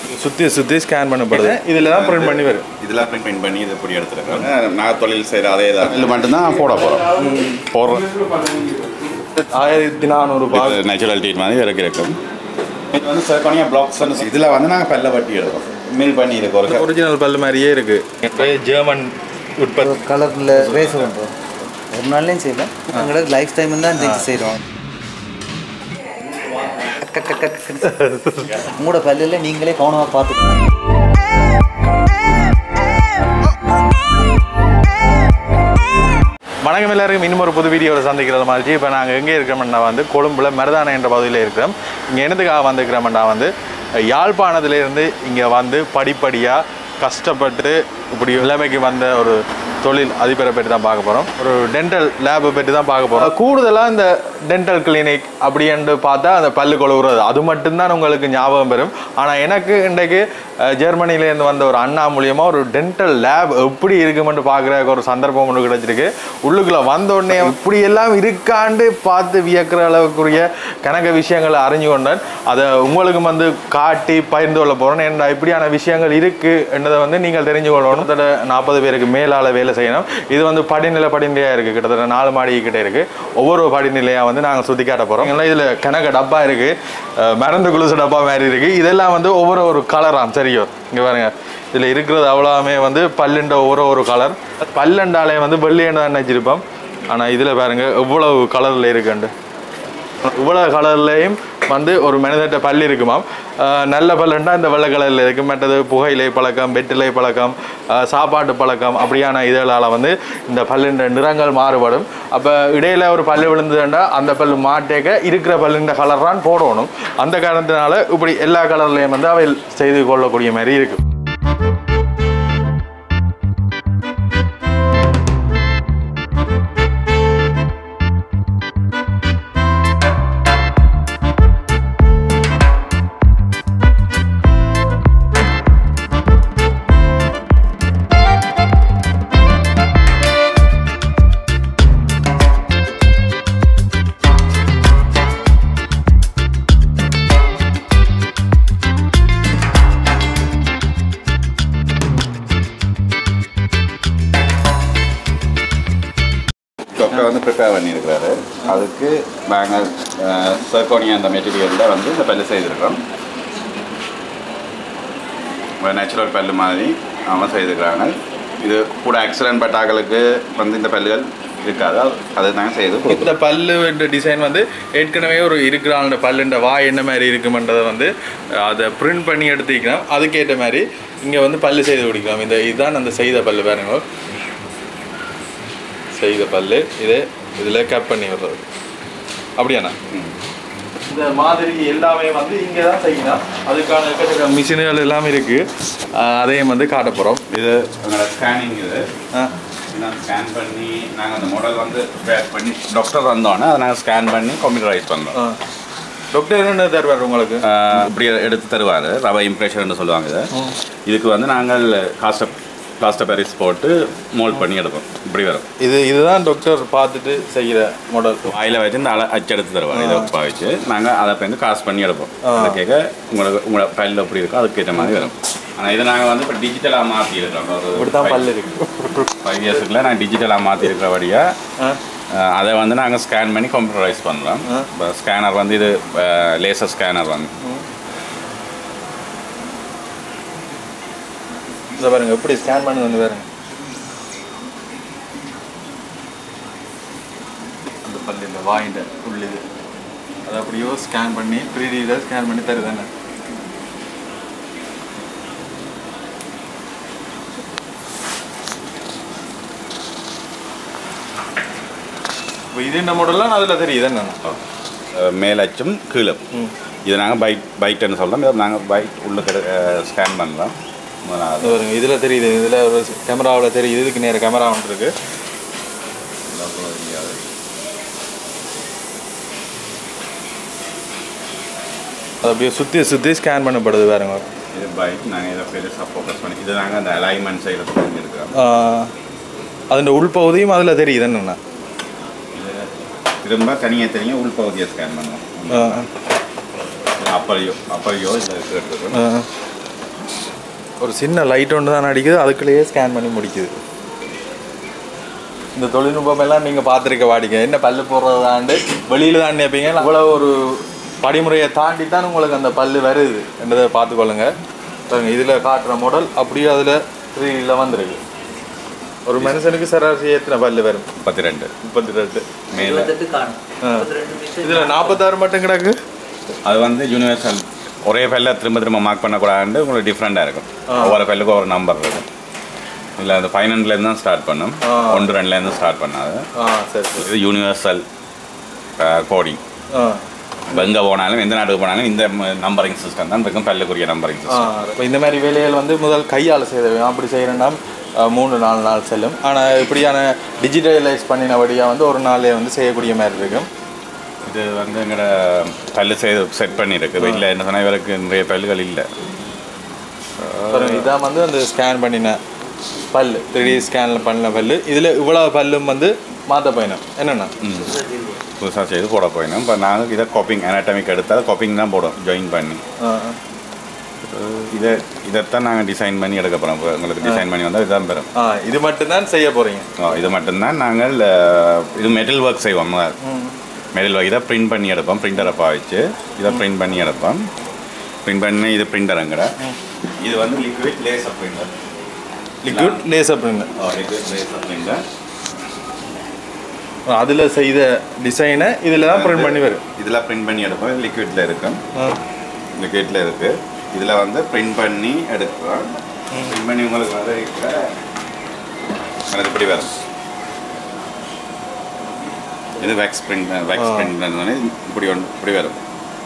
சுற்றி சுற்றி ஸ்கேன் பண்ணப்படுது இதில் தான் பிரிண்ட் பண்ணி வரும் இதெல்லாம் பிரிண்ட் பண்ணி இது இப்படி எடுத்துருக்காங்க நான் தொழில் செய்கிற அதே தான் இது மட்டும்தான் போட போகிறோம் போடுறோம் ஆயிரத்தி நானூறுபா நேச்சுரல் டீட் மாதிரி இறக்கி இருக்கும் இது வந்து சர்க்கோனியா பிளாக்ஸ் இதில் வந்து நாங்கள் பல்ல வட்டி எடுக்கிறோம் மில் பண்ணி இருக்கு ஒரு ஒரிஜினல் பல்லு மாதிரியே இருக்குது ஜெர்மன் உற்பத்தி கலரில் ரேஸ் பண்ணுறோம் ஒரு நாள்லையும் செய்யலாம் எங்களுக்கு லைஃப் டைம் தான் செஞ்சு செய்கிறோம் உங்களோட பல்லில் நீங்களே கவனமாக பார்த்துக்கணும் வணக்கம் எல்லாருக்கும் இன்னும் ஒரு புது வீடியோவில் சந்திக்கிறது மாதிரி இப்போ நாங்கள் எங்கே இருக்கிறோம்னா வந்து கொழும்புல மருதான என்ற பகுதியில் இருக்கிறோம் இங்கே என்னதுக்காக வந்துக்கிறோம்னா வந்து யாழ்ப்பாணத்திலேருந்து இங்கே வந்து படிப்படியாக கஷ்டப்பட்டு இப்படி நிலைமைக்கு வந்த ஒரு தொழில் அதிபரை பற்றி தான் பார்க்க போகிறோம் ஒரு டென்டல் லேபை பற்றி தான் பார்க்க போகிறோம் கூடுதலாக இந்த டென்டல் கிளினிக் அப்படின்னு பார்த்தா அந்த பல்லு கொழுவுறது அது மட்டும்தான் உங்களுக்கு ஞாபகம் பெறும் ஆனால் எனக்கு இன்றைக்கு அஹ், ஜெர்மனிலேருந்து வந்த ஒரு அண்ணா மூலியமாக ஒரு டென்டல் லேப் எப்படி இருக்குமென்று பார்க்குறதுக்கு ஒரு சந்தர்ப்பம் ஒன்று கிடைச்சிருக்கு உள்ளுக்குள்ளே வந்த உடனே இப்படி எல்லாம் இருக்காண்டு பார்த்து வியக்கிற அளவுக்குரிய கணக்க விஷயங்களை அறிஞ்சு கொண்டேன் அதை உங்களுக்கும் வந்து காட்டி பகிர்ந்து கொள்ள போகிறேன் என்ன இப்படியான விஷயங்கள் இருக்குது என்றதை வந்து நீங்கள் தெரிஞ்சு கொள்ளணும் கிட்டத்தட்ட நாற்பது பேருக்கு மேலால் வேலை செய்யணும் இது வந்து படிநிலை படிநிலையாக இருக்குது கிட்டத்தட்ட நாலு மாடி கிட்ட இருக்குது ஒவ்வொரு படிநிலையாக வந்து நாங்கள் சுற்றி காட்ட போகிறோம் எல்லாம் இதில் கணக்கு டப்பா இருக்குது மருந்து குளுசு டப்பா மாதிரி இருக்குது இதெல்லாம் வந்து ஒவ்வொரு ஒரு கலராம் சரியோ இங்கே பாருங்க இதில் இருக்கிறது அவ்வளோவுமே வந்து பல்லுண்ட ஒவ்வொரு ஒரு கலர் பல்லண்டாலே வந்து வெள்ளையண்டு தான் நினச்சிருப்போம் ஆனால் இதில் பாருங்க எவ்வளவு கலரில் இருக்குண்டு இவ்வளவு கலர்லேயும் வந்து ஒரு மனிதர்கிட்ட பல் இருக்குமாம் ஆஹ் நல்ல பல்லுண்டா இந்த வெள்ளை கலரில் இருக்கு மற்றது புகையிலை பழக்கம் வெற்றிலை பழக்கம் ஆஹ் சாப்பாட்டு பழக்கம் அப்படியான இதழால் வந்து இந்த பல்லுன்ற நிறங்கள் மாறுபடும் அப்போ இடையில ஒரு பல்லு விழுந்ததுண்டா அந்த பல்லு மாட்டேக்க இருக்கிற பல்லுன்ற கலர் தான் போடணும் அந்த காரணத்தினால இப்படி எல்லா கலர்லேயும் வந்து அவை செய்து கொள்ளக்கூடிய மாதிரி இருக்கு டாக்டர் வந்து ப்ரிப்பேர் பண்ணியிருக்கிறாரு அதுக்கு நாங்கள் சர்க்கோனியா அந்த மெட்டீரியலில் வந்து இந்த பல்லு செய்திருக்கிறோம் நேச்சுரல் பல்லு மாதிரி அவங்க செய்திருக்கிறாங்க இது கூட ஆக்சிடென்ட் பட்டாக்களுக்கு வந்து இந்த பல்லுகள் இருக்காது அது- அதை நாங்கள் செய்து கொடுக்குறோம் இந்த பல்லு டிசைன் வந்து ஏற்கனவே ஒரு இருக்கிறாங்க பல்லுன்ற வாய் என்ன மாதிரி இருக்குமென்றதை வந்து அதை பிரிண்ட் பண்ணி எடுத்துக்கலாம் அதுக்கேற்ற மாதிரி இங்கே வந்து பல்லு செய்து குடிக்கலாம் இந்த இதுதான் அந்த செய்த பல்லு பாருங்க செய்த பல்லு இது இதில் கட் பண்ணி விடுறது அப்படியாண்ணா இந்த மாதிரி எல்லாமே வந்து இங்கே தான் செய்யலாம் அதுக்கான எக்கச்சக்க மிஷின்கள் எல்லாமே இருக்குது அதையும் வந்து காட்ட போகிறோம் இது எங்களோட ஸ்கேனிங் இது நான் ஸ்கேன் பண்ணி நாங்கள் அந்த மாடல் வந்து ப்ரிப்பேர் பண்ணி டாக்டர் வந்தோடனே அதை நாங்கள் ஸ்கேன் பண்ணி கம்ப்யூட்டரைஸ் பண்ணுறோம் டாக்டர் என்ன தருவார் உங்களுக்கு இப்படி எடுத்து தருவார் ரவை இம்ப்ரெஷன் சொல்லுவாங்க இதை இதுக்கு வந்து நாங்கள் காஸ்ட காஸ்ட பெரிஸ் போட்டு மோல்ட் பண்ணி எடுப்போம் இப்படி வரும் இது இதுதான் டாக்டர் பார்த்துட்டு செய்கிற மாடல் வாயில் வச்சு இந்த அலை அச்செடுத்து தருவாங்க இதை பாவிச்சு நாங்கள் அதை வந்து காசு பண்ணி எடுப்போம் அதை கேட்க உங்களுக்கு உங்களோட பல்லில் எப்படி இருக்கோ அதுக்கேற்ற மாதிரி வரும் ஆனால் இதை நாங்கள் வந்து இப்போ டிஜிட்டலாக மாற்றி இருக்கிறோம் இப்படி தான் பல்லு இருக்கு ஃபைவ் இயர்ஸுக்குள்ள நான் டிஜிட்டலாக மாற்றி இருக்கிறபடியாக அதை வந்து நாங்கள் ஸ்கேன் பண்ணி கம்ப்யூட்டரைஸ் பண்ணுறோம் இப்போ ஸ்கேனர் வந்து இது லேசர் ஸ்கேனர் வந்து இதை பாருங்க எப்படி ஸ்கேன் பண்ணி வந்து பாருங்க அந்த பல்லு இந்த வாயிட்ட உள்ளது அதை அப்படியோ ஸ்கேன் பண்ணி த்ரீ டியில் ஸ்கேன் பண்ணி தருதானே இப்போ இது இந்த மாடல்லாம் அதில் தெரியுது என்ன மேலச்சும் கீழும் இது நாங்கள் பைட் பைட்டுன்னு சொல்கிறோம் இதை நாங்கள் பைட் உள்ள ஸ்கேன் பண்ணுறோம் முதலாவது இது பாருங்க இதில் தெரியுது இதில் ஒரு கேமராவில் தெரியுது இதுக்கு நேர கேமரா ஒன்று இருக்கு அது அப்படியே சுற்றி சுற்றி ஸ்கேன் பண்ணப்படுது பாருங்க இது பைட் நாங்கள் இதை பெருசாக ஃபோக்கஸ் பண்ணி இது நாங்கள் அந்த அலைன்மெண்ட் செய்கிறது பண்ணியிருக்கிறோம் அதோட உள்பகுதியும் அதில் தெரியுது என்னென்ன இது திரும்ப தனியாக தனியாக உள்பகுதியை ஸ்கேன் பண்ணுவோம் அப்பரையோ அப்பரையோ இதில் எடுத்துக்கிறோம் ஒரு சின்ன லைட் ஒன்று தான் அடிக்குது அதுக்குள்ளேயே ஸ்கேன் பண்ணி முடிக்குது இந்த தொழில்நுட்பம் எல்லாம் நீங்கள் பார்த்துருக்க வாடிங்க என்ன பல்லு போடுறதாண்டு வெளியில் தான் நினைப்பீங்க அவ்வளோ ஒரு படிமுறையை தாண்டி தான் உங்களுக்கு அந்த பல்லு வருது என்றதை பார்த்துக்கொள்ளுங்க பாருங்க இதில் காட்டுற மாடல் அப்படியே அதில் த்ரீல வந்துருக்கு ஒரு மனுஷனுக்கு சராசரி எத்தனை பல்லு வரும் முப்பத்தி ரெண்டு முப்பத்தி ரெண்டு மேலே இருபத்தெட்டு காணும் ஆ. முப்பத்தி ரெண்டு மீட்டர் இதில் நாற்பத்தாறு மட்டும் கிடக்கு அது வந்து யூனிவர்சல் ஒரே ஃபெல்ல திரும்ப திரும்ப மார்க் பண்ணக்கூடாது உங்களுக்கு டிஃப்ரெண்ட்டாக இருக்கும் ஒவ்வொரு ஃபெல்லுக்கும் ஒவ்வொரு நம்பர் இருக்கும் இல்லை அந்த ஃபைனண்ட்லேருந்து தான் ஸ்டார்ட் பண்ணும் ஆ. ஒன்று ரெண்டுலேருந்து ஸ்டார்ட் பண்ணாது ஆ சரி சரி இது யூனிவர்சல் கோடிங் ஆ எங்கே போனாலும் எந்த நாட்டுக்கு போனாலும் இந்த நம்பரிங் சிஸ்டம் தான் இருக்கும் பல்லுக்குரிய நம்பரிங் ஆ சிஸ்டம் இப்போ இந்த மாதிரி வேலைகள் வந்து முதல் கையால் செய்த வேணும் அப்படி செய்கிறேன்னா மூணு நாலு நாள் செல்லும் ஆனால் இப்படியான டிஜிட்டலைஸ் பண்ணினபடியாக வந்து ஒரு நாளே வந்து செய்யக்கூடிய மாதிரி இருக்கும் இது வந்து எங்களோட பல்லு செய்து செட் பண்ணியிருக்கு இல்லை என்ன சொன்னால் இவருக்கு நிறைய பல்லுகள் இல்லை அப்புறம் இதான் வந்து அந்த ஸ்கேன் பண்ணின பல்லு த்ரீ ஸ்கேனில் பண்ணின பல்லு இதில் இவ்வளோ பல்லும் வந்து மாற்ற பயணம் என்னென்னா புதுசாக செய்து போட போயினோம் இப்போ நாங்கள் இதை காப்பிங் அனாட்டமிக் எடுத்தால் காப்பிங் தான் போடும் ஜாயின் பண்ணி இதை இதைத்தான் நாங்கள் டிசைன் பண்ணி எடுக்க போகிறோம் இப்போ உங்களுக்கு டிசைன் பண்ணி வந்தால் இதுதான் பெறும் ஆ இது மட்டும்தான் செய்ய போகிறீங்க ஓ, இது மட்டும்தான் நாங்கள் அஹ், இது மெட்டல் ஒர்க் செய்வோம் மெட்டல் ஒர்க் இதை பிரிண்ட் பண்ணி எடுப்போம் பிரிண்டரை பாவிச்சு இதை பிரிண்ட் பண்ணி எடுப்போம் பிரிண்ட் பண்ணி இது பிரிண்டருங்கிற இது வந்து liquid laser printer liquid laser print liquid laser printer அதில் செய்த டிசைனை இதில் தான் பிரிண்ட் பண்ணி வரும் இதில் பிரிண்ட் பண்ணி எடுப்போம் லிக்விடில் இருக்கும் லிக்விடில் இருக்குது இதில் வந்து பிரிண்ட் பண்ணி எடுக்கிறோம் பிரிண்ட் பண்ணி உங்களுக்கு வர எனக்கு இப்படி வரும் இது வேக்ஸ் பிரிண்ட் வேக்ஸ் ஆ. பிரிண்ட் இப்படி ஒன்று இப்படி வரும்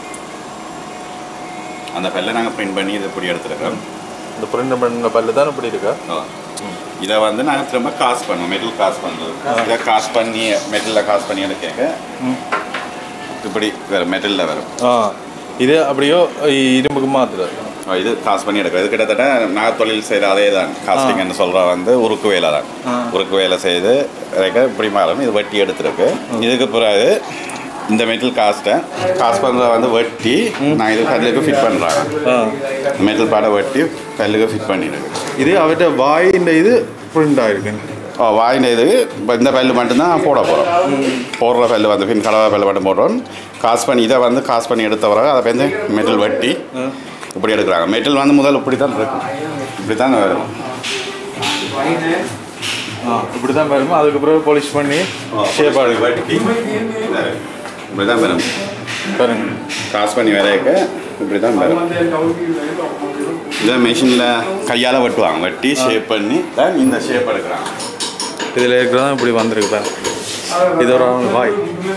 அந்த பல்லை நாங்கள் பிரிண்ட் பண்ணி இது இப்படி எடுத்துருக்கோம் இந்த பிரிண்ட் பண்ண பல்லு தான் இப்படி இருக்கா இதை வந்து நாங்கள் திரும்ப காசு பண்ணுவோம் மெட்டல் காசு பண்ணுறது இதை காசு பண்ணி மெட்டலில் காசு பண்ணி எடுக்க இப்படி வரும் மெட்டலில் வரும் ஆ இது அப்படியோ இரும்புக்கு மாத்துறது ஆ, இது காசு பண்ணி எடுக்கும் இது கிட்டத்தட்ட நான் தொழில் செய்கிற அதே தான் காஸ்டிங்னு சொல்கிற வந்து உருக்கு வேலை தான் ஆ. உருக்கு வேலை செய்து இறக்க இப்படி மாறும் இது வெட்டி எடுத்துருக்கு இதுக்கு பிறகு இந்த மெட்டல் காஸ்ட்டை காசு பண்ணுறத வந்து வெட்டி நான் இது கல்லுக்கு ஃபிட் பண்ணுறேன் ஆ மெட்டல் பாடை வெட்டி கல்லுக்கு ஃபிட் பண்ணிடுது இது அவர்கிட்ட வாய் இந்த இது பிரிண்ட் ஆயிருக்கு ஓ வாங்கின இது இப்போ இந்த பல்லு மட்டும்தான் போட போகிறோம் போடுற பல்லு வந்து பின் கலவை பல்லு மட்டும் போடுறோம் காசு பண்ணி இதை வந்து காசு பண்ணி எடுத்த பிறகு அதை வந்து மெட்டல் வெட்டி இப்படி எடுக்கிறாங்க மெட்டல் வந்து முதல்ல இப்படி தான் இருக்கும் இப்படி தான் வரும் ஆ இப்படி தான் வருமா அதுக்கு பிறகு பாலிஷ் பண்ணி ஷேப் ஆடுது வெட்டி இப்படி தான் வரும் பாருங்க காசு பண்ணி வரைக்க இப்படி தான் வரும் இதை மிஷினில் கையால் வெட்டுவாங்க வெட்டி ஷேப் பண்ணி தான் இந்த ஷேப் எடுக்கிறாங்க இதில் இருக்கிறதா இப்படி வந்திருக்கு பாருங்க இது ஒரு வாய்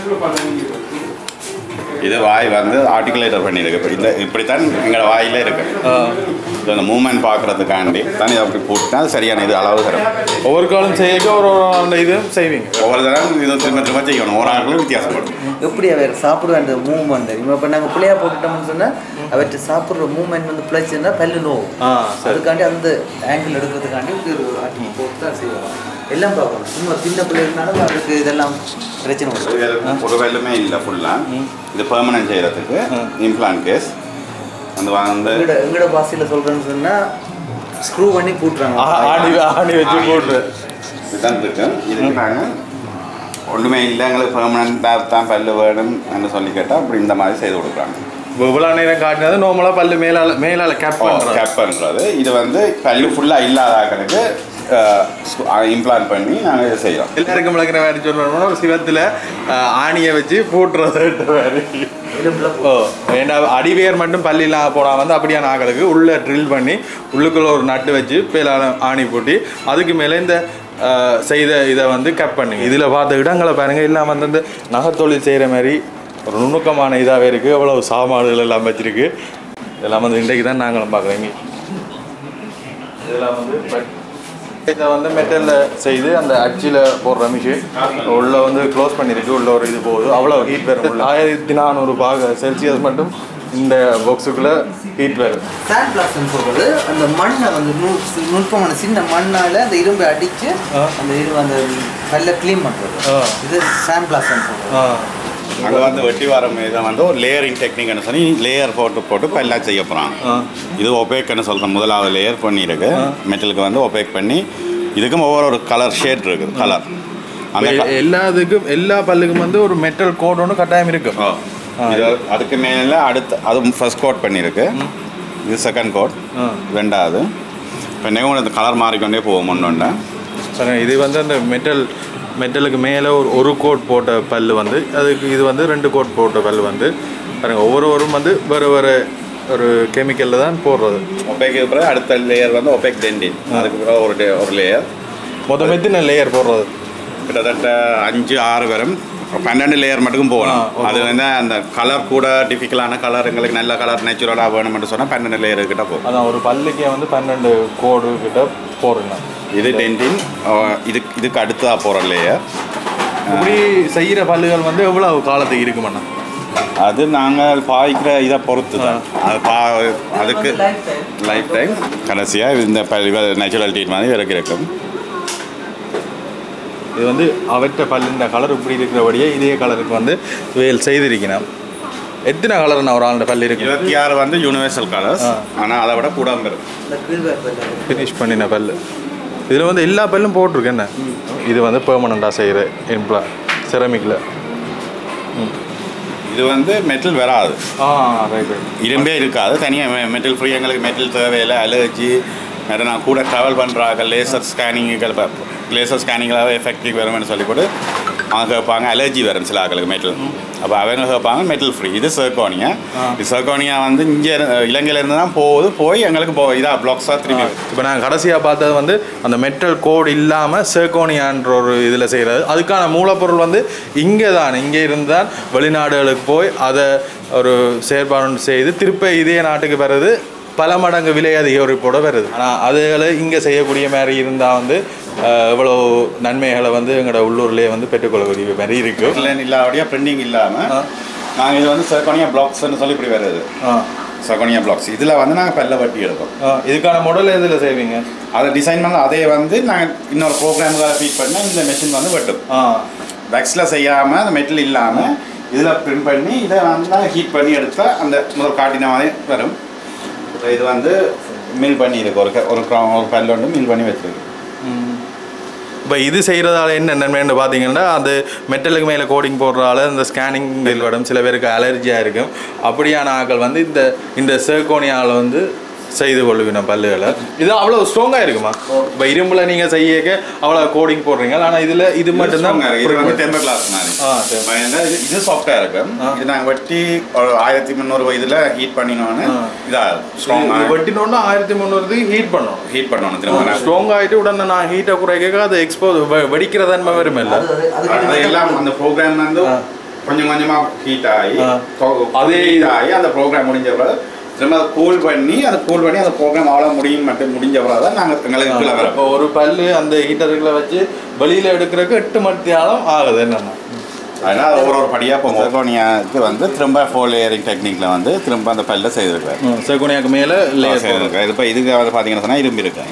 இது வாய் வந்து ஆர்டிகுலேட்டர் பண்ணியிருக்கு இப்ப இந்த இப்படித்தான் எங்களோட வாயிலே இருக்கு ஆ. இது அந்த மூமெண்ட் பார்க்கறதுக்காண்டி தான் இதை அப்படி போட்டா சரியான இது அளவு தரும் ஒவ்வொரு காலம் செய்யக்க ஒரு ஒரு அந்த இது செய்வீங்க ஒவ்வொரு தரம் இது திரும்ப திரும்ப செய்யணும் ஒரு ஆளுக்கும் வித்தியாசப்படும் எப்படி அவர் சாப்பிடுற அந்த மூவ்மெண்ட் இப்போ நாங்கள் பிள்ளையா போட்டுட்டோம்னு சொன்னால் அவர்கிட்ட சாப்பிட்ற மூவ்மெண்ட் வந்து பிழைச்சுன்னா பல்லு நோவும் ஆ சரி அதுக்காண்டி அந்த ஆங்கிள் எடுக்கிறதுக்காண்டி இப்படி ஒரு ஆட்டி போட்டு தான் செய்வோம் எல்லாம் பார்க்கணும் சும்மா சின்ன பிள்ளைனாலும் அதுக்கு இதெல்லாம் பிரச்சனை வரும் ஒரு வேலுமே இல்லை ஃபுல்லாக இது பெர்மனன்ட் செய்யறதுக்கு இம்ப்ளான் கேஸ் அந்த வந்து எங்கட எங்கட பாசையில் சொல்கிறேன்னு சொன்னால் ஸ்க்ரூ பண்ணி போட்டுறாங்க ஆ- ஆணி ஆணி வச்சு போட்டு இதுதான் இருக்கு இதுக்கு நாங்கள் ஒன்றுமே இல்லை எங்களுக்கு பெர்மனண்ட்டாக தான் பல்லு வேணும்னு சொல்லி கேட்டால் அப்படி இந்த மாதிரி செய்து கொடுக்குறாங்க இவ்வளோ நேரம் காட்டினது நார்மலாக பல்லு மேலால மேலால கேப் பண்ணுறோம் கேப் பண்ணுறது இது வந்து பல்லு ஃபுல்லாக இல்லாத ஆக்களுக்கு இம்ப்ளான் பண்ணி நாங்கள் இதை செய்கிறோம் எல்லாருக்கும் விளக்குற மாதிரி சொல்லணும்னா ஒரு சிவத்தில் ஆணியை வச்சு போட்டுறது மாதிரி எலும்புல ஓ ஏன்னா அடிவேர் மட்டும் பள்ளிலாம் போடாம வந்து அப்படியான ஆக்களுக்கு உள்ளே ட்ரில் பண்ணி உள்ளுக்குள்ள ஒரு நட்டு வச்சு பேலால ஆணி போட்டி அதுக்கு மேலே இந்த அஹ், செய்த இதை வந்து கட் பண்ணுங்க இதில் பார்த்த இடங்களை பாருங்க எல்லாம் வந்து இந்த நகைத்தொழில் செய்கிற மாதிரி ஒரு நுணுக்கமான இதாகவே இருக்குது எவ்வளவு சாமான்கள் எல்லாம் வச்சிருக்கு இதெல்லாம் வந்து இன்றைக்கு தான் நாங்களும் பார்க்குறோங்க இதெல்லாம் வந்து பட் இதை வந்து மெட்டலில் செய்து அந்த அச்சில் போடுற மிஷின் உள்ள வந்து க்ளோஸ் பண்ணியிருக்கு உள்ள ஒரு இது போகுது அவ்வளோ ஹீட் வரும் உள்ள ஆயிரத்தி நானூறு பாக செல்சியஸ் மட்டும் இந்த பாக்ஸுக்குள்ளே ஹீட் வரும் சாண்ட் பிளாஸ்ட்னு சொல்கிறது அந்த மண்ணை வந்து நு நுட்பமான சின்ன மண்ணால் அந்த இரும்பை அடித்து ஆ. அந்த இரும்பு அந்த கல்லை க்ளீன் பண்ணுறது ஆ. இது சாண்ட் பிளாஸ்ட்னு சொல்கிறது ஆ அங்கே வந்து வெட்டி வர இதை வந்து ஒரு லேயரிங் டெக்னிக்னு சொல்லி லேயர் போட்டு போட்டு இப்போ எல்லாம் செய்ய போகிறாங்க ஆ. இது ஒபேக்னு சொல்கிறேன் முதலாவது லேயர் பண்ணியிருக்கு மெட்டலுக்கு வந்து ஒபேக் பண்ணி இதுக்கும் ஒவ்வொரு ஒரு கலர் ஷேட் இருக்குது கலர் அந்த இப்ப எல்லாத்துக்கும் எல்லா பல்லுக்கும் வந்து ஒரு மெட்டல் கோட் ஒன்று கட்டாயம் இருக்கும் ஓ இது அதுக்கு மேலே அடுத்து அது ஃபர்ஸ்ட் கோட் பண்ணியிருக்கு இது செகண்ட் கோட் ஆ. ரெண்டாவது இப்போ நெகவும் இந்த கலர் மாறிக்கொண்டே போகும் ஒன்று பாருங்க இது வந்து அந்த மெட்டல் மெட்டலுக்கு மேலே ஒரு ஒரு கோட் போட்ட பல்லு வந்து அதுக்கு இது வந்து ரெண்டு கோட் போட்ட பல்லு வந்து பாருங்க ஒவ்வொருவரும் வந்து வேறு வேறு ஒரு கெமிக்கலில் தான் போடுறது ஒபேக்கு பிறகு அடுத்த லேயர் வந்து ஒபேக் டென்டின் அதுக்கு பிறகு ஒரு டே- ஒரு லேயர் மொத்தம் எத்தனை லேயர் போடுறது கிட்டத்தட்ட அஞ்சு ஆறு வரும் பன்னெண்டு லேயர் மட்டுக்கும் போகலாம் ஆ, okay. அது வந்து அந்த கலர் கூட டிஃபிகலான கலர் எங்களுக்கு நல்ல கலர் நேச்சுரலாக வேணும்னு சொன்னால் பன்னெண்டு லேயர் கிட்ட போகும் அதான் ஒரு பல்லுக்கே வந்து பன்னெண்டு கோடு கிட்ட போடுங்க இது டென்டின் இது இதுக்கு அடுத்ததாக போகிற லேயர் இப்படி செய்கிற பல்லுகள் வந்து எவ்வளவு காலத்துக்கு இருக்குமாண்ணா அது நாங்கள் பாய்க்கிற இதை பொறுத்து தான் அது பா அதுக்கு life time. லைஃப் டைம் கடைசியாக இந்த நேச்சுரல் ட்ரீட் மாதிரி இறக்கி இருக்கும் இது வந்து அவற்ற பல்லுன்ற கலர் இப்படி இருக்கிறபடியே இதே கலருக்கு வந்து வேல் செய்திருக்கணும் எத்தனை கலர் ஒரு ஆளுடைய பல்லு இருக்கு இருபத்தி ஆறு வந்து யூனிவர்சல் கலர்ஸ் ஆனால் அதை விட கூட இருக்கும் இந்த கீழ்வேர் பல்லு ஃபினிஷ் பண்ணின பல்லு இதில் வந்து எல்லா பல்லும் போட்டிருக்கு என்ன இது வந்து பெர்மனண்ட்டாக செய்கிற இம்ப்ளா செரமிக்கில் இது வந்து மெட்டல் வராது ஆ ரைட் ரைட் இரும்பே இருக்காது தனியாக மெட்டல் ஃப்ரீ எங்களுக்கு மெட்டல் தேவையில்லை அலர்ஜி வேறு நான் கூட ட்ராவல் பண்ணுறாங்க லேசர் ஸ்கேனிங்குகள் லேசர் ஸ்கேனிங்களாக எஃபெக்டிவ் வரும்னு சொல்லி போட்டு அவங்க கேட்பாங்க அலர்ஜி வரும் சில ஆட்களுக்கு மெட்டல் அப்போ அவங்க கேட்பாங்க மெட்டல் ஃப்ரீ இது சர்கோனியா இது சர்கோனியா வந்து இங்கே இலங்கையிலேருந்து தான் போகுது போய் எங்களுக்கு போ இதாக பிளாக்ஸாக திரும்பி வருது. இப்போ நான் கடைசியாக பார்த்தது வந்து அந்த மெட்டல் கோட் இல்லாமல் சேகோனியான்ற ஒரு இதில் செய்கிறது அதுக்கான மூலப்பொருள் வந்து இங்கே தான் இங்கே இருந்து தான் வெளிநாடுகளுக்கு போய் அதை ஒரு செயற்பாடு செய்து திருப்ப இதே நாட்டுக்கு வர்றது பல மடங்கு விலை அதிகரிப்போட வருது ஆனால் அதுகளை இங்கே செய்யக்கூடிய மாதிரி இருந்தால் வந்து அஹ், எவ்வளோ நன்மைகளை வந்து எங்களோட உள்ளூர்லேயே வந்து பெற்றுக்கொள்ளக்கூடிய மாதிரி இருக்கும் இல்லைன்னு இல்லாதபடியாக பிரிண்டிங் இல்லாமல் நாங்கள் இது வந்து சர்கோனியா பிளாக்ஸ்னு சொல்லி இப்படி வருது ஆ சர்கோனியா பிளாக்ஸ் இதில் வந்து நாங்கள் பல்ல வட்டி எடுப்போம் ஆ, இதுக்கான மாடல் எதில் செய்வீங்க அதை டிசைன் பண்ண அதே வந்து நாங்கள் இன்னொரு ப்ரோக்ராமுக்காக ஃபீட் பண்ணால் இந்த மெஷின் வந்து வெட்டும் ஆ வேக்ஸில் செய்யாமல் அந்த மெட்டல் இல்லாமல் இதில் பிரிண்ட் பண்ணி இதை வந்து ஹீட் பண்ணி எடுத்தால் அந்த முதல் காட்டின மாதிரி வரும் இப்போ இது வந்து மில் பண்ணி இருக்கு ஒரு க- ஒரு க்ரௌ- ஒரு பல்லு வந்து மில் பண்ணி வச்சிருக்கு இப்போ இது செய்கிறதால என்ன நன்மைன்னு பார்த்தீங்கன்னா அது மெட்டலுக்கு மேலே கோடிங் போடுறதால இந்த ஸ்கேனிங் வரும் சில பேருக்கு அலர்ஜியாக இருக்கும் அப்படியான ஆட்கள் வந்து இந்த இந்த சேர்கோனியால் வந்து செய்து கொள்ளுவினோம் பல்லுகளை இது அவ்வளோ ஸ்ட்ராங்காக இருக்குமா இப்போ இரும்புல நீங்கள் செய்யக்க அவ்வளோ கோடிங் போடுறீங்க ஆனால் இதில் இது மட்டும்தான் இது வந்து டெம்பர் கிளாஸ் மாதிரி ஆ சரி இப்ப என்ன இது- இது சாஃப்டாக இருக்கும் ஆ. இது நாங்கள் வெட்டி ஒரு ஆயிரத்தி முந்நூறு வயதில் ஹீட் பண்ணினோன்னு ஆ. இதாக ஸ்ட்ராங்காக வெட்டினோன்னா ஆயிரத்தி முந்நூறுக்கு ஹீட் பண்ணோம் ஹீட் பண்ணணும் திரும்ப நான் ஸ்ட்ராங் ஆகிட்டு உடனே நான் ஹீட்டை குறைக்க அது எக்ஸ்போ வெடிக்கிற தன்மை வரும் இல்லை அது அது- அது அதுக்கு எல்லாம் அந்த ப்ரோக்ராம் வந்து ஆ. கொஞ்சம் கொஞ்சமா ஹீட் ஆகி ஆ. அதே அதே ஹீட் ஆகி அந்த ப்ரோக்ராம் முடிஞ்ச பிறகு திரும்ப அதை கூல் பண்ணி அதை கூல் பண்ணி அந்த ப்ரோக்ராம் அவ்வளோ முடியும் மட்டும் முடிஞ்ச பிறகு தான் நாங்கள் எங்களுக்கு கீழே வரோம் இப்போ ஒரு பல்லு அந்த ஹீட்டருக்குள்ள வச்சு வெளியில எடுக்கிறதுக்கு எட்டு மணி நேரம் ஆகுது என்னன்னா அதனால் அது ஒவ்வொரு ஒரு படியாக இப்போ மொத்தோனியாவுக்கு வந்து திரும்ப ஃபோர் லேயரிங் டெக்னிக்கில் வந்து திரும்ப அந்த பல்ல செய்திருக்காரு செகுனியாக்கு மேலே லேயர் செய்திருக்காரு இப்போ இதுக்கு வந்து பார்த்தீங்கன்னா சொன்னால் இரும்பு இருக்காங்க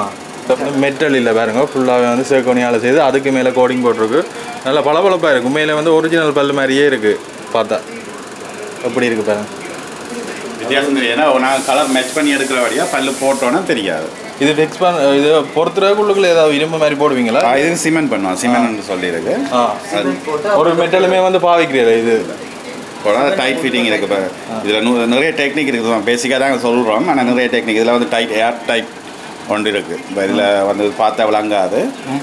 ஆ மெட்டல் இல்லை பாருங்க ஃபுல்லாகவே வந்து சேகோனியால் செய்து அதுக்கு மேலே கோடிங் போட்டிருக்கு நல்லா பளபளப்பாக இருக்கு மேலே வந்து ஒரிஜினல் பல்லு மாதிரியே இருக்கு பார்த்தா எப்படி இருக்கு பாருங்க வித்தியாசம் தெரியும் ஏன்னா நாங்கள் கலர் மேட்ச் பண்ணி எடுக்கிற வழியாக பல்லு போட்டோன்னா தெரியாது இது ஃபிக்ஸ் பண்ண இது பொறுத்துறதுக்குள்ளுக்குள்ள ஏதாவது இரும்பு மாதிரி போடுவீங்களா ஆ, இதுக்கு சிமெண்ட் பண்ணுவோம் சிமெண்ட் சொல்லியிருக்கு ஆ அது போட்டா ஒரு மெட்டலுமே வந்து பாவிக்கிறீங்களா இது போனால் டைட் ஃபிட்டிங் இருக்குது இப்போ இதில் நிறைய டெக்னிக் இருக்குது பேசிக்காக தான் சொல்கிறோம் ஆனால் நிறைய டெக்னிக் இதில் வந்து டைட் ஏர் டைட் ஒன்று இருக்குது இப்போ இதில் வந்து பார்த்தா விளங்காது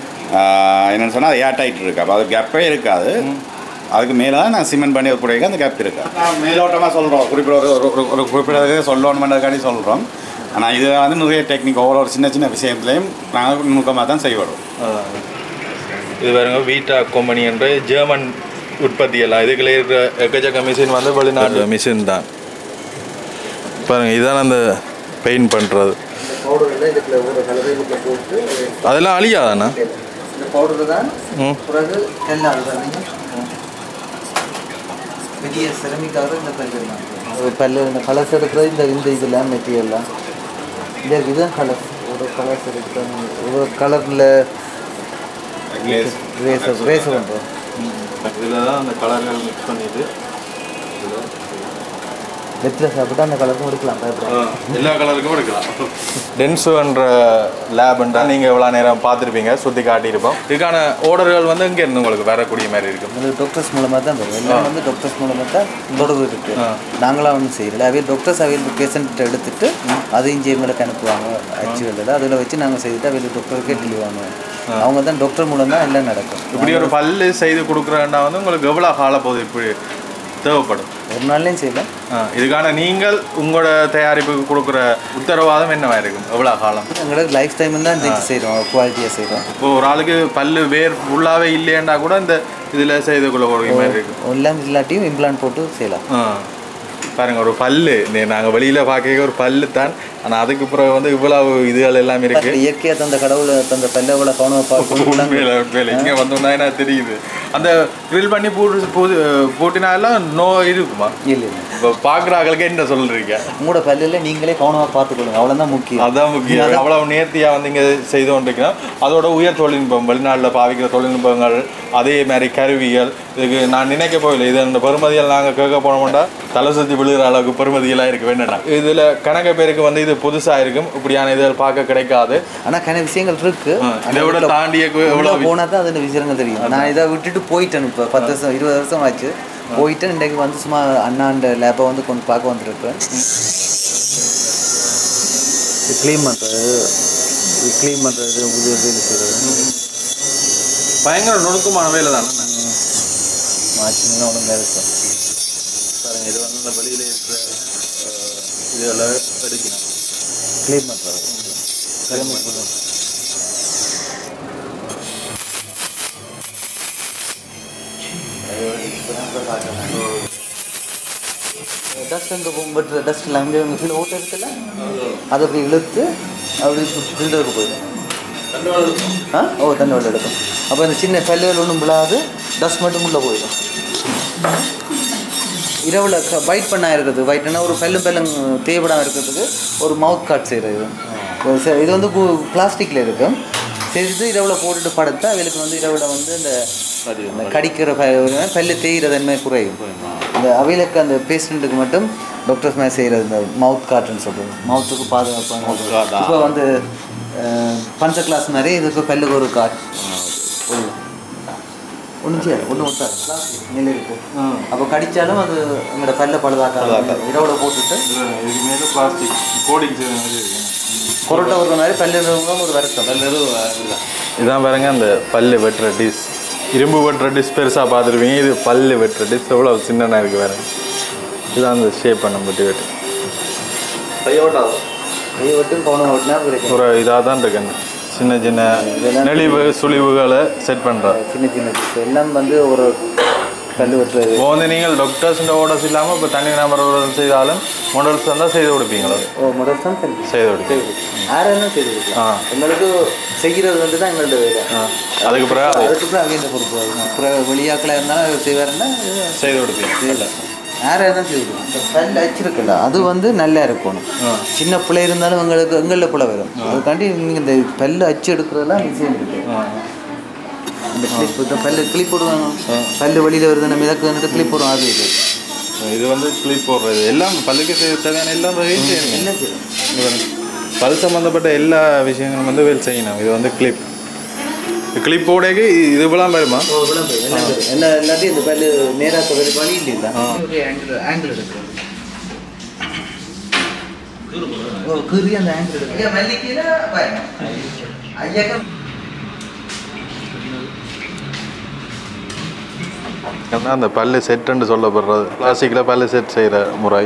ஆஹ் என்னன்னு சொன்னால் ஏர் டைட் இருக்குது அப்போ அது கேப்பே இருக்காது அதுக்கு மேலே தான் நான் சிமெண்ட் பண்ணி கொடுக்க அந்த கேப் இருக்கா நான் மேலோட்டமாக சொல்கிறோம் குறிப்பிட்ட ஒரு ஒரு- ஒரு ஒரு குறிப்பிட்ட சொல்லணுமென்றதுக்காண்டி சொல்கிறோம் ஆனால் இது வந்து நிறைய டெக்னிக் ஒவ்வொரு ஒரு சின்ன சின்ன விஷயத்துலையும் நாங்கள் நுணுக்கமாக தான் செய்வோம் அதான். இது பாருங்க வீட்டா கம்பெனி என்ற ஜெர்மன் உற்பத்தி எல்லாம் இதுக்குள்ள இருக்கிற எக்கச்சக்க மிஷின் வந்து வெளிநாட்டு மிஷின் தான் பாருங்க இதுதான் அந்த பெயிண்ட் பண்ணுறது இந்த பவுடரில் இதுக்குள்ள ஒரு கலவை இதுக்குள்ள போட்டு அதெல்லாம் அழியாதாண்ணா இந்த பவுடர் தான் ம் பிறகு எல்லாம் அதுதானீங்க பெரிய சிரமிக்காக இந்த பல்லு பல்லு இந்த கலர்ஸ் எடுக்கிறது இந்த இந்த இதெல்லாம் மெட்டீரியல்லாம் இந்த இதுதான் கலர்ஸ் ஒரு கலர்ஸ் எடுக்கிறது ஒரு கலரில் ரேஸ் ரேஸ் பண்ணுறோம் இதில் தான் அந்த கலர்கள் மிக்ஸ் பண்ணிட்டு வெற்றில சாப்பிட்டு அந்த கலருக்கும் எடுக்கலாம் பயப்படாது எல்லா கலருக்கும் எடுக்கலாம் டென்ஸுன்ற லேப்ன்றா நீங்கள் எவ்வளோ நேரம் பார்த்துருப்பீங்க சுற்றி காட்டியிருப்போம் இதுக்கான ஆர்டர்கள் வந்து இங்கே இருந்து உங்களுக்கு வரக்கூடிய மாதிரி இருக்கும் உங்களுக்கு டாக்டர்ஸ் மூலமாக தான் வரும் எல்லாம் வந்து டாக்டர்ஸ் மூலமாக தான் தொடர்பு இருக்கு நாங்களாம் ஒன்றும் செய்யல அவையில் டாக்டர்ஸ் அவையில் பேஷண்ட்டை எடுத்துட்டு அது இங்கே எங்களுக்கு அனுப்புவாங்க ஆக்சுவலில் அதில் வச்சு நாங்கள் செய்துட்டு அவையில் டாக்டருக்கே டெலிவரி வாங்குவோம் அவங்க தான் டாக்டர் மூலம் தான் எல்லாம் நடக்கும் இப்படி ஒரு பல்லு செய்து கொடுக்குறேன்னா வந்து உங்களுக்கு எவ்வளோ காலப்போகுது இப்படி தேவைப்படும் ஒரு நாள்லேயும் செய்யலாம் ஆ, இதுக்கான நீங்கள் உங்களோட தயாரிப்புக்கு கொடுக்குற உத்தரவாதம் என்னவா இருக்கும் எவ்வளோ காலம் எங்களுக்கு லைஃப் டைம் தான் இந்த இது செய்கிறோம் குவாலிட்டியாக செய்கிறோம் இப்போ ஒரு ஆளுக்கு பல்லு வேர் ஃபுல்லாகவே இல்லையேண்டா கூட இந்த இதில் செய்து கொள்ளக்கூடிய மாதிரி இருக்கும் எல்லாம் இல்லாட்டியும் இம்ப்ளான்ட் போட்டு செய்யலாம் ஆ பாருங்க ஒரு பல்லு நாங்கள் வெளியில் பார்க்க ஒரு பல்லு தான் ஆனால் அதுக்கு பிறகு வந்து இவ்வளவு இதுகள் எல்லாம் இருக்கு இயற்கையாக தந்த கடவுளை தந்த பெல்ல கூட கவனமாக பார்க்கணும் உண்மையில உண்மையில இங்கே வந்தோம்னா எனக்கு தெரியுது அந்த grill பண்ணி போட்டு போட்டு போட்டினா எல்லாம் நோ இருக்குமா இல்லை இல்லை இப்போ பார்க்குற ஆளுக்கு என்ன சொல்றீங்க உங்களோட பல்லில் நீங்களே கவனமாக பார்த்துக்கொள்ளுங்க அவ்வளோதான் முக்கியம் அதான் முக்கியம் அவ்வளவு நேர்த்தியாக வந்து இங்கே செய்து கொண்டிருக்கிறோம் அதோட உயர் தொழில்நுட்பம் வெளிநாட்டில் பாவிக்கிற தொழில்நுட்பங்கள் அதே மாதிரி கருவிகள் இதுக்கு நான் நினைக்க போகல இது அந்த பெருமதிகள் நாங்கள் கேட்க போனோம்னா தலை சுற்றி விழுகிற அளவுக்கு பெருமதியெல்லாம் இருக்கு வேண்டாம் இதில் கணக்க பேருக்கு வந்து இது புதுசாக இருக்கும் இப்படியான இதில் பார்க்க கிடைக்காது ஆனால் கன விஷயங்கள் இருக்கு ஆ, இதை விட தாண்டிய கு- எவ்வளோ போனால் தான் அதில் விஷயங்கள் தெரியும் நான் இதை விட்டுட்டு போயிட்டேன் இப்போ பத்து வருஷம் இருபது வருஷம் ஆச்சு போயிட்டேன் இன்றைக்கு வந்து சும்மா அண்ணாண்ட லேப்பை வந்து கொஞ்சம் பார்க்க வந்துருப்பேன் இது க்ளீன் பண்ணுறது இது க்ளீன் பண்ணுறது புது வேலை செய்கிறது பயங்கர நுணுக்கமான வேலை தானே மாற்றினா ஒழுங்காக இருக்கும் பாருங்க இது வந்து இந்த வெளியில் இருக்கிற இதில் எடுக்கணும் க்ளீன் பண்ணுறது டஸ்ட் அங்கே போகும்போது டஸ்ட் அங்கே அங்கே கீழே ஓட்ட இருக்குல்ல அதை அப்படி இழுத்து அப்படி ஃபில்டருக்கு போயிடும் ஆ ஓ தண்ணி வெள்ளம் எடுக்கும் அப்போ இந்த சின்ன கல்லுகள் ஒன்றும் விழாது டஸ்ட் மட்டும் உள்ளே போயிடும் இரவில் க பைட் பண்ணா இருக்கிறது பைட்னா ஒரு பெல்லும் பெல்லும் தேவைப்படாமல் இருக்கிறதுக்கு ஒரு மவுத் காட் செய்கிறது இது வந்து பிளாஸ்டிக்கில் இருக்கும் செய்து இரவில் போட்டுட்டு படுத்தா அவளுக்கு வந்து இரவில் வந்து இந்த இந்த கடிக்கிற ப- பல்லு தேய்கிற தன்மை குறையும் இந்த அவைகளுக்கு அந்த பேஷண்ட்டுக்கு மட்டும் டாக்டர்ஸ் மாதிரி செய்கிறது இந்த மவுத் காட்டுன்னு சொல்கிறது மவுத்துக்கு பாதுகாப்பான இப்போ வந்து பஞ்ச கிளாஸ் மாதிரி இதுக்கு பல்லுக்கு ஒரு காட் ஒன்றும் செய்யாது ஒன்றும் ஒட்டாது நெல் இருக்கு அப்போ கடிச்சாலும் அது எங்களோட பல்ல பழுதாக்காது இரவுல போட்டுட்டு இதுக்கு மேலே பிளாஸ்டிக் கோடிங் செய்த மாதிரி இருக்கு கொரோட்டா ஒரு மாதிரி பல்லு இருக்கிறவங்க ஒரு வருத்தம் இதான் பாருங்க அந்த பல்லு வெட்டுற டிஷ் இரும்பு வெட்டுற டிஷ் பெருசாக பார்த்துருப்பீங்க இது பல்லு வெட்டுற டிஷ் எவ்வளோ சின்னனா இருக்கு பாருங்க இதுதான் அந்த ஷேப் பண்ண பட்டி வெட்டு கையை விட்டும் கவனம் ஓட்டினா கிடைக்கும் ஒரு இதாக தான் இருக்கு சின்ன சின்ன நெளிவு சுழிவுகளை செட் பண்ணுறோம் சின்ன சின்ன piece. எல்லாம் வந்து ஒரு கல் வெட்டுறது இப்போ வந்து நீங்கள் டாக்டர்ஸ்ன்ற ஓடர்ஸ் இல்லாமல் இப்போ தனி நபர் order செய்தாலும் மாடல்ஸ் தான் செய்து கொடுப்பீங்களா ஓ முதல் தான் சரி செய்து கொடுப்பீங்க யாரெல்லாம் செய்து கொடுக்கலாம் எங்களுக்கு செய்கிறது வந்து தான் எங்களோட வேலை ஆ அதுக்கு பிறகு அது அதுக்கு அப்புறம் அவங்க பொறுப்பு அப்புறம் வெளியாக்களை இருந்தாலும் செய்வாருன்னா செய்து கொடுப்பீங்க யாராக தான் செய்து கொடுக்கும் பல் வச்சிருக்கல அது வந்து நல்லா இருக்கணும் சின்ன பிள்ளை இருந்தாலும் எங்களுக்கு எங்களில் பிள்ளை வரும் அதுக்காண்டி நீங்கள் இந்த பல்லு அச்சு எடுக்கிறதெல்லாம் விஷயம் இருக்கு இந்த கிளிப் இந்த பல்லு கிளிப் போடுவாங்க பல்லு வெளியில் வருது நம்ம இதாக்கு கிளிப் போடுவோம் அது இது இது வந்து கிளிப் போடுறது எல்லாம் பல்லுக்கு செய்ய தேவையான எல்லாம் வகையும் செய்யணும் எல்லாம் செய்யும் இங்க பாருங்க. பல் சம்மந்தப்பட்ட எல்லா விஷயங்களும் வந்து வேல் செய்யணும் இது வந்து கிளிப் கிளிப் போடக்கு இது இப்பெல்லாம் வருமா எல்லாம் வரும். எல்லா எல்லாத்தையும் இந்த பல்லு நேராக வெளி வழி இல்லை ஆங்கிள் ஆங்கிள் எடுக்கிறது ஓ கீறி அந்த ஆங்கிள் எடுக்கிறது மல்லிக்கையில் ஐயாக்கா அதான் அந்த பல்லு செட்டுன்னு சொல்லப்படுறது பிளாஸ்டிக்கில் பல்லு செட் செய்கிற முறை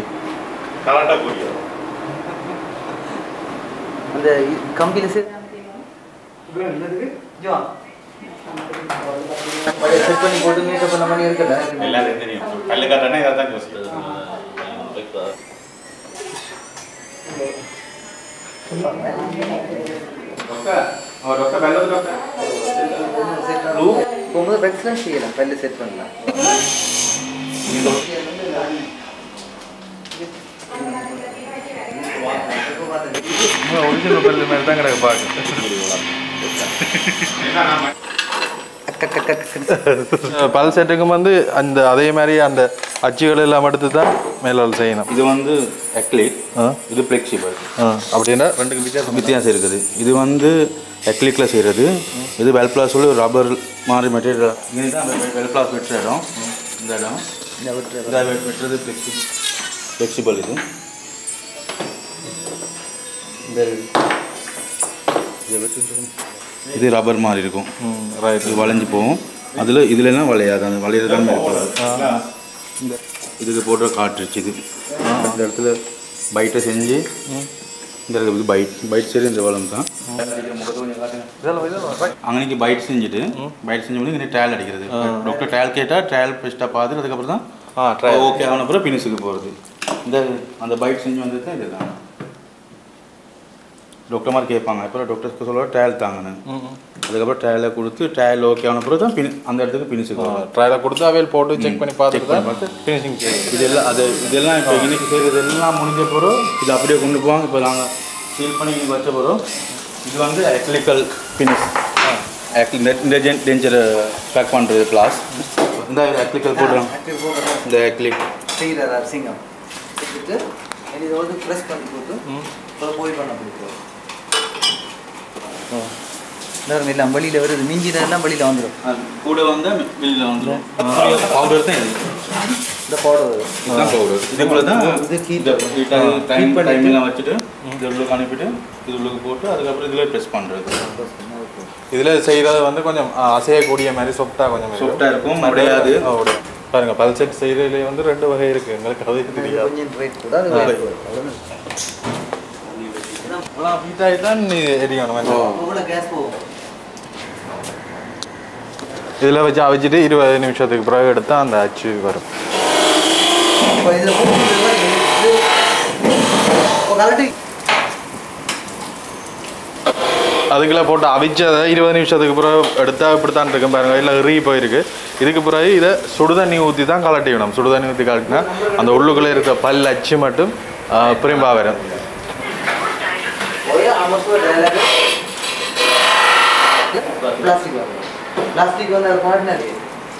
அந்த கம்பியில் சே செட் பண்ணி போட்டு மேக்கப் பண்ண மாதிரி இருக்கல எல்லாத்தையும் தெரியும் கல்லு கட்டணே இதை தான் யோசிக்கிறேன் போகும்போது வெக்ஸ்லாம் செய்யலாம் பல்லு செட் பண்ணலாம் ஒரிஜினல் பல்லு மாதிரி தான் கிடக்கு பார்க்க கட் கட் கட் கட் பல் செட்டுக்கும் வந்து அந்த அதே மாதிரி அந்த அச்சுகள் எல்லாம் எடுத்து தான் மேலால் செய்யணும் இது வந்து அக்லிக் ஆ. இது ஃப்ளெக்சிபிள் ஆ, அப்படின்னா ரெண்டுக்கு வித்தியாசம் வித்தியாசம் இருக்குது இது வந்து அக்லிக்கில் செய்கிறது இது வெல்பிளாஸ் சொல்லி ஒரு ரப்பர் மாதிரி மெட்டீரியல் இதுதான் வெல்பிளாஸ் வெட்டுற இடம் இந்த இடம் இந்த விட்டுரு இந்த வெட்- வெட்டுறது ஃப்ளெக்சி ஃப்ளெக்சிபிள் இது இந்த இதை வெட்டிட்டு இது ரப்பர் மாதிரி இருக்கும் ரைட் இது வளைஞ்சு போகும் அதில் இதுலலாம் வளையாது அந்த வளையிற தன்மை இருக்காது இந்த இதுக்கு போடுற காட்டுருச்சு இது இந்த இடத்துல பைட்டை செஞ்சு இந்த இடத்துல இது பைட் பைட் சரி இந்த வளம் தான் அங்கனைக்கு பைட் செஞ்சுட்டு பைட் செஞ்சு முடிஞ்சு இங்கே டேல் அடிக்கிறது டாக்டர் டேல் கேட்டால் டேல் பெஸ்ட்டாக பார்த்துட்டு அதுக்கப்புறம் தான் ஆ ட்ரை ஓகே ஆன அப்புறம் பினிஷுக்கு போகிறது இந்த அந்த பைட் செஞ்சு வந்தது தான் இதுதான் டாக்டர் மாதிரி கேட்பாங்க அப்புறம் டாக்டர்ஸ்க்கு சொல்ல டேல் தாங்கன்னு அதுக்கப்புறம் டேலை கொடுத்து டேல் ஓகே ஆன அப்புறம் தான் பின் அந்த இடத்துக்கு பினிஷுக்கு வரும் ட்ரையலை கொடுத்து அவையில் போட்டு செக் பண்ணி பார்த்துட்டு தான் ஃபினிஷிங் செய்யும் இதெல்லாம் அது இதெல்லாம் இப்போ இன்னைக்கு செய்கிறது எல்லாம் முடிஞ்ச பிறகு இது அப்படியே கொண்டு போவாங்க இப்போ நாங்கள் சீல் பண்ணி இன்னைக்கு வச்ச பிறகு இது வந்து அக்லிக்கல் ஃபினிஷ் இந்த இந்த டேஞ்சரை பேக் பண்ணுறது கிளாஸ் இந்த அக்லிக்கல் போடுறோம் ஆக்டிவ் போடுறோம் இந்த அக்லிக் செய்கிறார் சிங்கம் செஞ்சுட்டு இதை வந்து ப்ரெஸ் பண்ணி போட்டு அப்புறம் போய் பண்ண பிடிக்கும் எல்லாரும் எல்லாம் வெளியில் வருது மிஞ்சின எல்லாம் வெளியில் வந்துடும் கூட வந்து வெளியில் வந்துடும் பவுடர் தான் இது இந்த பவுடர் இதுதான் பவுடர் இதுக்குள்ள தான் இது கீட் டைம் டைம்லாம் வச்சுட்டு இது உள்ளுக்கு அனுப்பிட்டு இது உள்ளுக்கு போட்டு அதுக்கப்புறம் இதில் ப்ரெஸ் பண்ணுறது இதில் செய்கிறது வந்து கொஞ்சம் ஆ, அசையக்கூடிய மாதிரி சொப்டாக கொஞ்சம் இருக்கும். Soft ஆ இருக்கும், உடையாது. ஆ, உடையாது. பாருங்க பல் செட் செய்கிறதுலே வந்து ரெண்டு வகை இருக்கு எங்களுக்கு அது தெரியாது கொஞ்சம் ரேட் கூட அது weight கூட. அவ்வளவுதான். அவ்வளோ ஹீட் ஆகிட்டான் நீ எரிக்கணும் எவ்வளோ கேஸ் போகும் இதில் வச்சு அவிச்சிட்டு இருபது நிமிஷத்துக்கு பிறகு எடுத்தால் அந்த அச்சு வரும் இப்போ இதில் போட்டு கலட்டி அதுக்குள்ளே போட்டு அவிச்சதை இருபது நிமிஷத்துக்கு பிறகு எடுத்தால் இப்படித்தான் இருக்கும் பாருங்க இல்லை எறி போயிருக்கு இதுக்கு பிறகு இதை சுடுதண்ணி ஊற்றி தான் கலட்டி விடணும் சுடுதண்ணி ஊற்றி கலட்டினா அந்த உள்ளுக்குள்ளே இருக்க பல் அச்சு மட்டும் ஆ, பிரிம்பா வரும் போய் ஆமாம் டைலாக் பிளாஸ்டிக் வரும் பிளாஸ்டிக் வந்து அது பாடினாரு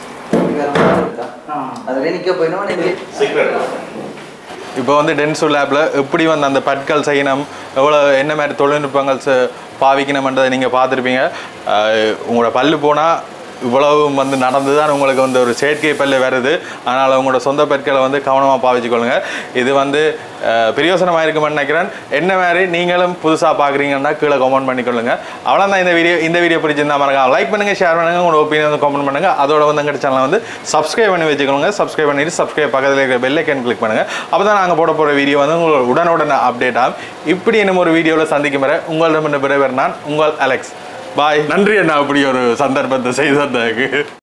அதில் நிற்க போயினோம் இப்போ வந்து டென்சு லேபில் எப்படி வந்து அந்த பற்கள் செய்யணும் எவ்வளோ என்ன மாதிரி தொழில்நுட்பங்கள் ச- பாவிக்கணும்ன்றதை நீங்கள் பார்த்துருப்பீங்க ஆஹ் உங்களோட பல்லு போனால் இவ்வளவு வந்து நடந்து தான் உங்களுக்கு வந்து ஒரு செயற்கை பல்லு வருது அதனால் உங்களோட சொந்த பற்களை வந்து கவனமாக பாவிச்சுக்கொள்ளுங்க இது வந்து ஆஹ் பிரயோசனமாக இருக்குமென்னு நினைக்கிறேன் என்ன மாதிரி நீங்களும் புதுசாக பார்க்குறீங்கன்னா கீழே கமெண்ட் பண்ணிக்கொள்ளுங்க அவ்வளோதான் இந்த வீடியோ இந்த வீடியோ பிடிச்சிருந்தா மறக்காம லைக் பண்ணுங்கள் ஷேர் பண்ணுங்கள் உங்களோட ஒப்பீனியன் வந்து கமெண்ட் பண்ணுங்கள் அதோட வந்து எங்கள் சேனலை வந்து சப்ஸ்கிரைப் பண்ணி வச்சுக்கோங்க சப்ஸ்கிரைப் பண்ணிட்டு சப்ஸ்கிரைப் பக்கத்தில் இருக்கிற பெல் ஐக்கன் கிளிக் பண்ணுங்கள் அப்போ தான் நாங்கள் போட போகிற வீடியோ வந்து உங்களுக்கு உடனுடன் அப்டேட் ஆகும் இப்படி இன்னும் ஒரு வீடியோவில் சந்திக்கும் வரை உங்களிடம் விடைபெறும் நான் உங்கள் அலெக்ஸ் பாய் நன்றி அண்ணா அப்படி ஒரு சந்தர்ப்பத்தை செய்ததுக்கு